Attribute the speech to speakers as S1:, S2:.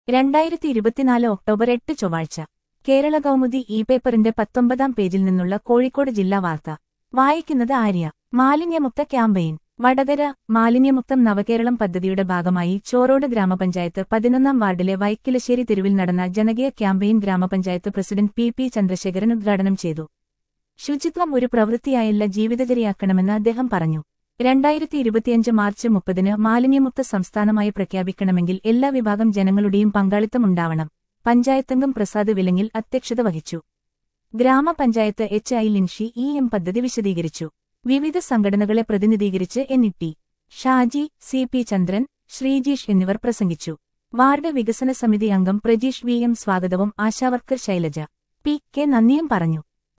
S1: രണ്ടായിരത്തി ഇരുപത്തിനാല് ഒക്ടോബർ എട്ട് ചൊവ്വാഴ്ച കേരള കൗമുദി ഇ പേപ്പറിന്റെ പത്തൊമ്പതാം പേജിൽ നിന്നുള്ള കോഴിക്കോട് ജില്ലാ വാർത്ത വായിക്കുന്നത് ആര്യ മാലിന്യമുക്ത ക്യാമ്പയിൻ വടകര മാലിന്യമുക്തം നവകേരളം പദ്ധതിയുടെ ഭാഗമായി ചോറോട് ഗ്രാമപഞ്ചായത്ത് പതിനൊന്നാം വാർഡിലെ വൈക്കിലശ്ശേരി തെരുവിൽ നടന്ന ജനകീയ ക്യാമ്പയിൻ ഗ്രാമപഞ്ചായത്ത് പ്രസിഡന്റ് പി പി ചന്ദ്രശേഖരൻ ഉദ്ഘാടനം ചെയ്തു ശുചിത്വം ഒരു പ്രവൃത്തിയായല്ല ജീവിതചര്യയാക്കണമെന്ന് അദ്ദേഹം പറഞ്ഞു രണ്ടായിരത്തി ഇരുപത്തിയഞ്ച് മാർച്ച് മുപ്പതിന് മാലിന്യമുക്ത സംസ്ഥാനമായി പ്രഖ്യാപിക്കണമെങ്കിൽ എല്ലാ വിഭാഗം ജനങ്ങളുടെയും പങ്കാളിത്തമുണ്ടാവണം പഞ്ചായത്തംഗം പ്രസാദ് വിലങ്ങിൽ അധ്യക്ഷത വഹിച്ചു ഗ്രാമപഞ്ചായത്ത് H I Linshi E M പദ്ധതി വിശദീകരിച്ചു വിവിധ സംഘടനകളെ പ്രതിനിധീകരിച്ച് N E T Shaji C P Chandran Sreejeesh എന്നിവർ പ്രസംഗിച്ചു വാർഡ് വികസന സമിതി അംഗം പ്രജീഷ് വി എം സ്വാഗതവും ആശാവർക്കർ ശൈലജ പി കെ നന്ദിയും പറഞ്ഞു